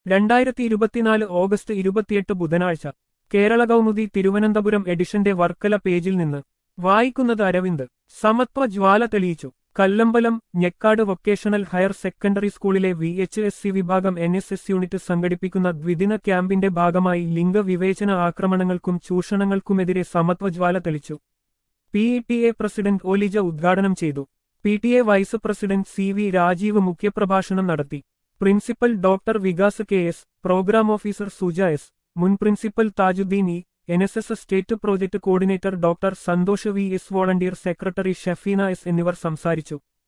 രണ്ടായിരത്തി ഇരുപത്തിനാല് ഓഗസ്റ്റ് ഇരുപത്തിയെട്ട് ബുധനാഴ്ച കേരള കൗമുദി തിരുവനന്തപുരം എഡിഷന്റെ വർക്കല പേജിൽ നിന്ന് വായിക്കുന്നത് അരവിന്ദ് സമത്വ ജ്വാല തെളിയിച്ചു Kallambalam Njekkad vocational higher secondary സ്കൂളിലെ വി എച്ച് എസ് സി വിഭാഗം എൻ എസ് എസ് യൂണിറ്റ് സംഘടിപ്പിക്കുന്ന ദ്വിദിന ക്യാമ്പിന്റെ ഭാഗമായി ലിംഗവിവേചന ആക്രമണങ്ങൾക്കും ചൂഷണങ്ങൾക്കുമെതിരെ സമത്വ ജ്വാല തെളിച്ചു P E T A president Olija ഉദ്ഘാടനം ചെയ്തു P T A vice president C V Rajeev മുഖ്യപ്രഭാഷണം നടത്തി principal doctor Vikas K S programme officer Suja S മുൻ പ്രിൻസിപ്പൽ താജുദ്ദീൻ ഇ N S S state project coordinator doctor Santhosh V S volunteer secretary Shafeena S എന്നിവർ സംസാരിച്ചു